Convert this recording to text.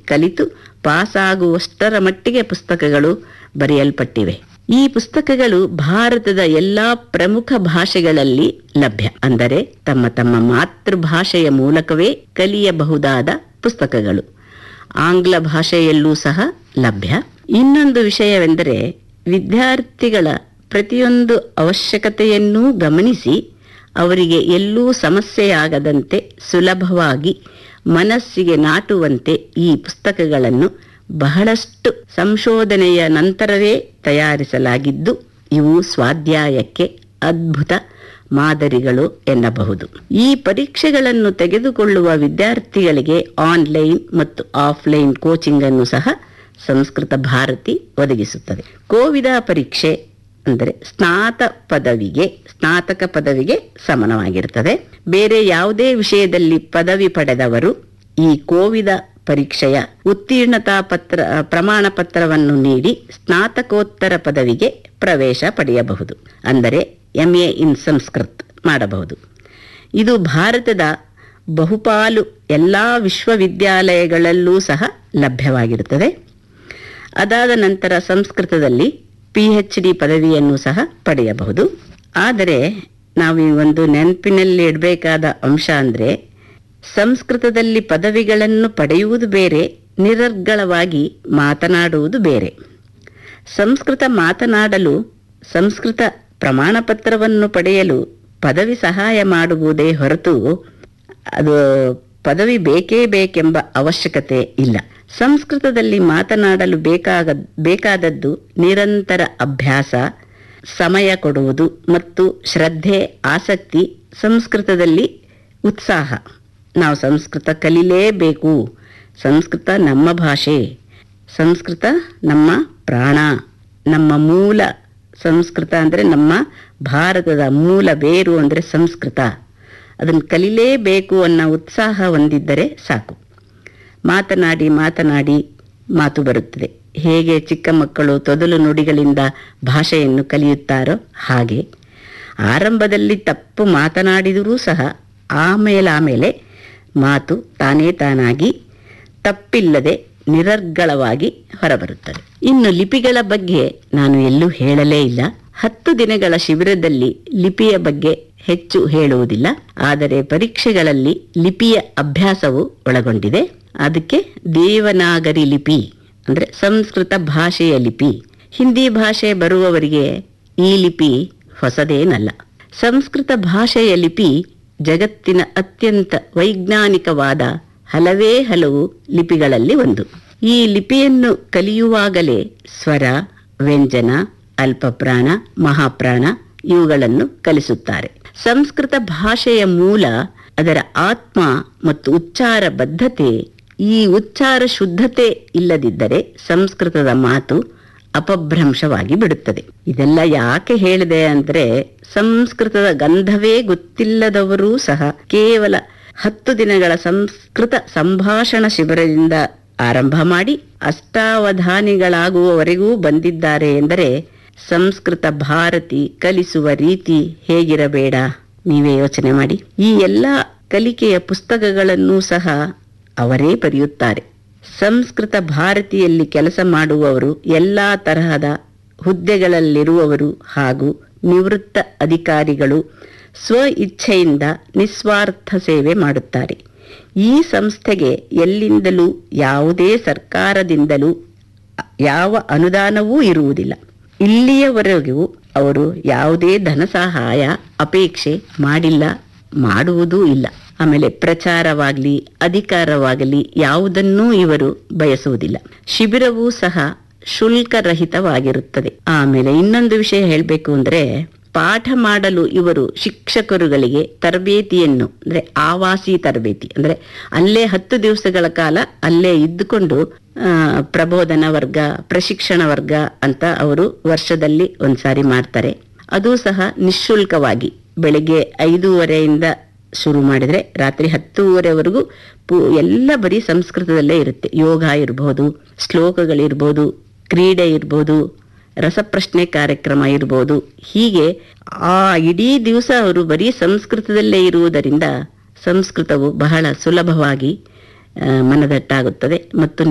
ಕಲಿತು ಪಾಸಾಗುವಷ್ಟರ ಮಟ್ಟಿಗೆ ಪುಸ್ತಕಗಳು ಬರೆಯಲ್ಪಟ್ಟಿವೆ ಈ ಪುಸ್ತಕಗಳು ಭಾರತದ ಎಲ್ಲಾ ಪ್ರಮುಖ ಭಾಷೆಗಳಲ್ಲಿ ಲಭ್ಯ ಅಂದರೆ ತಮ್ಮ ತಮ್ಮ ಮಾತೃಭಾಷೆಯ ಮೂಲಕವೇ ಕಲಿಯಬಹುದಾದ ಪುಸ್ತಕಗಳು ಆಂಗ್ಲ ಭಾಷೆಯಲ್ಲೂ ಸಹ ಲಭ್ಯ ಇನ್ನೊಂದು ವಿಷಯವೆಂದರೆ ವಿದ್ಯಾರ್ಥಿಗಳ ಪ್ರತಿಯೊಂದು ಅವಶ್ಯಕತೆಯನ್ನೂ ಗಮನಿಸಿ ಅವರಿಗೆ ಎಲ್ಲೂ ಸಮಸ್ಯೆಯಾಗದಂತೆ ಸುಲಭವಾಗಿ ಮನಸ್ಸಿಗೆ ನಾಟುವಂತೆ ಈ ಪುಸ್ತಕಗಳನ್ನು ಬಹಳಷ್ಟು ಸಂಶೋಧನೆಯ ನಂತರವೇ ತಯಾರಿಸಲಾಗಿದ್ದು ಇವು ಸ್ವಾಧ್ಯಾಯಕ್ಕೆ ಅದ್ಭುತ ಮಾದರಿಗಳು ಎನ್ನಬಹುದು ಈ ಪರೀಕ್ಷೆಗಳನ್ನು ತೆಗೆದುಕೊಳ್ಳುವ ವಿದ್ಯಾರ್ಥಿಗಳಿಗೆ ಆನ್ಲೈನ್ ಮತ್ತು ಆಫ್ಲೈನ್ ಕೋಚಿಂಗ್ ಅನ್ನು ಸಹ ಸಂಸ್ಕೃತ ಭಾರತಿ ಒದಗಿಸುತ್ತದೆ ಕೋವಿದ ಪರೀಕ್ಷೆ ಅಂದರೆ ಸ್ನಾತ ಪದವಿಗೆ ಸ್ನಾತಕ ಪದವಿಗೆ ಸಮಾನವಾಗಿರುತ್ತದೆ ಬೇರೆ ಯಾವುದೇ ವಿಷಯದಲ್ಲಿ ಪದವಿ ಪಡೆದವರು ಈ ಕೋವಿದ ಪರೀಕ್ಷೆಯ ಉತ್ತೀರ್ಣತಾ ಪತ್ರ ಪ್ರಮಾಣ ಪತ್ರವನ್ನು ನೀಡಿ ಸ್ನಾತಕೋತ್ತರ ಪದವಿಗೆ ಪ್ರವೇಶ ಪಡೆಯಬಹುದು ಅಂದರೆ ಎಂಎ ಇನ್ ಸಂಸ್ಕೃತ್ ಮಾಡಬಹುದು ಇದು ಭಾರತದ ಬಹುಪಾಲು ಎಲ್ಲ ವಿಶ್ವವಿದ್ಯಾಲಯಗಳಲ್ಲೂ ಸಹ ಲಭ್ಯವಾಗಿರುತ್ತದೆ ಅದಾದ ನಂತರ ಸಂಸ್ಕೃತದಲ್ಲಿ ಪಿ ಎಚ್ ಡಿ ಪದವಿಯನ್ನು ಸಹ ಪಡೆಯಬಹುದು ಆದರೆ ನಾವು ಈ ಒಂದು ನೆನಪಿನಲ್ಲಿ ಇಡಬೇಕಾದ ಅಂಶ ಅಂದರೆ ಸಂಸ್ಕೃತದಲ್ಲಿ ಪದವಿಗಳನ್ನು ಪಡೆಯುವುದು ಬೇರೆ ನಿರರ್ಗಳವಾಗಿ ಮಾತನಾಡುವುದು ಬೇರೆ ಸಂಸ್ಕೃತ ಮಾತನಾಡಲು ಸಂಸ್ಕೃತ ಪ್ರಮಾಣ ಪತ್ರವನ್ನು ಪಡೆಯಲು ಪದವಿ ಸಹಾಯ ಮಾಡುವುದೇ ಹೊರತು ಅದು ಪದವಿ ಬೇಕೇ ಬೇಕೆಂಬ ಅವಶ್ಯಕತೆ ಇಲ್ಲ ಸಂಸ್ಕೃತದಲ್ಲಿ ಮಾತನಾಡಲು ಬೇಕಾಗ ಬೇಕಾದದ್ದು ನಿರಂತರ ಅಭ್ಯಾಸ ಸಮಯ ಕೊಡುವುದು ಮತ್ತು ಶ್ರದ್ಧೆ ಆಸಕ್ತಿ ಸಂಸ್ಕೃತದಲ್ಲಿ ಉತ್ಸಾಹ ನಾವು ಸಂಸ್ಕೃತ ಕಲಿಲೇಬೇಕು ಸಂಸ್ಕೃತ ನಮ್ಮ ಭಾಷೆ ಸಂಸ್ಕೃತ ನಮ್ಮ ಪ್ರಾಣ ನಮ್ಮ ಮೂಲ ಸಂಸ್ಕೃತ ಅಂದರೆ ನಮ್ಮ ಭಾರತದ ಮೂಲ ಬೇರು ಅಂದರೆ ಸಂಸ್ಕೃತ ಅದನ್ನು ಕಲಿಲೇಬೇಕು ಅನ್ನೋ ಉತ್ಸಾಹ ಹೊಂದಿದ್ದರೆ ಸಾಕು ಮಾತನಾಡಿ ಮಾತನಾಡಿ ಮಾತು ಬರುತ್ತದೆ ಹೇಗೆ ಚಿಕ್ಕ ಮಕ್ಕಳು ತೊದಲು ನುಡಿಗಳಿಂದ ಭಾಷೆಯನ್ನು ಕಲಿಯುತ್ತಾರೋ ಹಾಗೆ ಆರಂಭದಲ್ಲಿ ತಪ್ಪು ಮಾತನಾಡಿದರೂ ಸಹ ಆಮೇಲೆ ಆಮೇಲೆ ಮಾತು ತಾನೇ ತಾನಾಗಿ ತಪ್ಪಿಲ್ಲದೆ ನಿರರ್ಗಳವಾಗಿ ಹೊರಬರುತ್ತದೆ ಇನ್ನು ಲಿಪಿಗಳ ಬಗ್ಗೆ ನಾನು ಎಲ್ಲೂ ಹೇಳಲೇ ಇಲ್ಲ ಹತ್ತು ದಿನಗಳ ಶಿಬಿರದಲ್ಲಿ ಲಿಪಿಯ ಬಗ್ಗೆ ಹೆಚ್ಚು ಹೇಳುವುದಿಲ್ಲ ಆದರೆ ಪರೀಕ್ಷೆಗಳಲ್ಲಿ ಲಿಪಿಯ ಅಭ್ಯಾಸವು ಒಳಗೊಂಡಿದೆ ಅದಕ್ಕೆ ದೇವನಾಗರಿ ಲಿಪಿ ಅಂದ್ರೆ ಸಂಸ್ಕೃತ ಭಾಷೆಯ ಲಿಪಿ ಹಿಂದಿ ಭಾಷೆ ಬರುವವರಿಗೆ ಈ ಲಿಪಿ ಹೊಸದೇನಲ್ಲ ಸಂಸ್ಕೃತ ಭಾಷೆಯ ಲಿಪಿ ಜಗತ್ತಿನ ಅತ್ಯಂತ ವೈಜ್ಞಾನಿಕವಾದ ಹಲವೇ ಹಲವು ಲಿಪಿಗಳಲ್ಲಿ ಒಂದು ಈ ಲಿಪಿಯನ್ನು ಕಲಿಯುವಾಗಲೇ ಸ್ವರ ವ್ಯಂಜನ ಅಲ್ಪಪ್ರಾಣ ಮಹಾಪ್ರಾಣ ಇವುಗಳನ್ನು ಕಲಿಸುತ್ತಾರೆ ಸಂಸ್ಕೃತ ಭಾಷೆಯ ಮೂಲ ಅದರ ಆತ್ಮ ಮತ್ತು ಉಚ್ಚಾರ ಬದ್ಧತೆ ಈ ಉಚ್ಚಾರ ಶುದ್ಧತೆ ಇಲ್ಲದಿದ್ದರೆ ಸಂಸ್ಕೃತದ ಮಾತು ಅಪಭ್ರಂಶವಾಗಿ ಬಿಡುತ್ತದೆ ಇದೆಲ್ಲ ಯಾಕೆ ಹೇಳಿದೆ ಅಂದ್ರೆ ಸಂಸ್ಕೃತದ ಗಂಧವೇ ಗೊತ್ತಿಲ್ಲದವರೂ ಸಹ ಕೇವಲ ಹತ್ತು ದಿನಗಳ ಸಂಸ್ಕೃತ ಸಂಭಾಷಣ ಶಿಬಿರದಿಂದ ಆರಂಭ ಮಾಡಿ ಅಷ್ಟಾವಧಾನಿಗಳಾಗುವವರೆಗೂ ಬಂದಿದ್ದಾರೆ ಎಂದರೆ ಸಂಸ್ಕೃತ ಭಾರತಿ ಕಲಿಸುವ ರೀತಿ ಹೇಗಿರಬೇಡ ನೀವೇ ಯೋಚನೆ ಮಾಡಿ ಈ ಎಲ್ಲ ಕಲಿಕೆಯ ಪುಸ್ತಕಗಳನ್ನೂ ಸಹ ಅವರೇ ಬರೆಯುತ್ತಾರೆ ಸಂಸ್ಕೃತ ಭಾರತಿಯಲ್ಲಿ ಕೆಲಸ ಮಾಡುವವರು ಎಲ್ಲಾ ತರಹದ ಹುದ್ದೆಗಳಲ್ಲಿರುವವರು ಹಾಗೂ ನಿವೃತ್ತ ಅಧಿಕಾರಿಗಳು ಸ್ವ ಇಚ್ಛೆಯಿಂದ ನಿಸ್ವಾರ್ಥ ಸೇವೆ ಮಾಡುತ್ತಾರೆ ಈ ಸಂಸ್ಥೆಗೆ ಎಲ್ಲಿಂದಲೂ ಯಾವುದೇ ಸರ್ಕಾರದಿಂದಲೂ ಯಾವ ಅನುದಾನವೂ ಇರುವುದಿಲ್ಲ ಇಲ್ಲಿಯವರೆಗೂ ಅವರು ಯಾವುದೇ ಧನ ಸಹಾಯ ಅಪೇಕ್ಷೆ ಮಾಡಿಲ್ಲ ಮಾಡುವುದೂ ಇಲ್ಲ ಆಮೇಲೆ ಪ್ರಚಾರವಾಗಲಿ ಅಧಿಕಾರವಾಗಲಿ ಯಾವುದನ್ನೂ ಇವರು ಬಯಸುವುದಿಲ್ಲ ಶಿಬಿರವೂ ಸಹ ಶುಲ್ಕರಹಿತವಾಗಿರುತ್ತದೆ ಆಮೇಲೆ ಇನ್ನೊಂದು ವಿಷಯ ಹೇಳಬೇಕು ಅಂದ್ರೆ ಪಾಠ ಮಾಡಲು ಇವರು ಶಿಕ್ಷಕರುಗಳಿಗೆ ತರಬೇತಿಯನ್ನು ಅಂದ್ರೆ ಆವಾಸಿ ತರಬೇತಿ ಅಂದ್ರೆ ಅಲ್ಲೇ ಹತ್ತು ದಿವಸಗಳ ಕಾಲ ಅಲ್ಲೇ ಇದ್ದುಕೊಂಡು ಆ, ಪ್ರಬೋಧನ ವರ್ಗ ಪ್ರಶಿಕ್ಷಣ ವರ್ಗ ಅಂತ ಅವರು ವರ್ಷದಲ್ಲಿ ಒಂದ್ಸಾರಿ ಮಾಡ್ತಾರೆ ಅದು ಸಹ ನಿಶುಲ್ಕವಾಗಿ ಬೆಳಿಗ್ಗೆ ಐದೂವರೆಯಿಂದ ಶುರು ಮಾಡಿದ್ರೆ ರಾತ್ರಿ ಹತ್ತೂವರೆವರೆಗೂ ಪೂ ಎಲ್ಲ ಬರೀ ಸಂಸ್ಕೃತದಲ್ಲೇ ಇರುತ್ತೆ ಯೋಗ ಇರ್ಬೋದು ಶ್ಲೋಕಗಳಿರ್ಬೋದು ಕ್ರೀಡೆ ಇರ್ಬೋದು ರಸಪ್ರಶ್ನೆ ಕಾರ್ಯಕ್ರಮ ಇರ್ಬೋದು ಹೀಗೆ ಆ ಇಡೀ ದಿವಸ ಅವರು ಬರೀ ಸಂಸ್ಕೃತದಲ್ಲೇ ಇರುವುದರಿಂದ ಸಂಸ್ಕೃತವು ಬಹಳ ಸುಲಭವಾಗಿ ಆ, ಮನದಟ್ಟಾಗುತ್ತದೆ ಮತ್ತು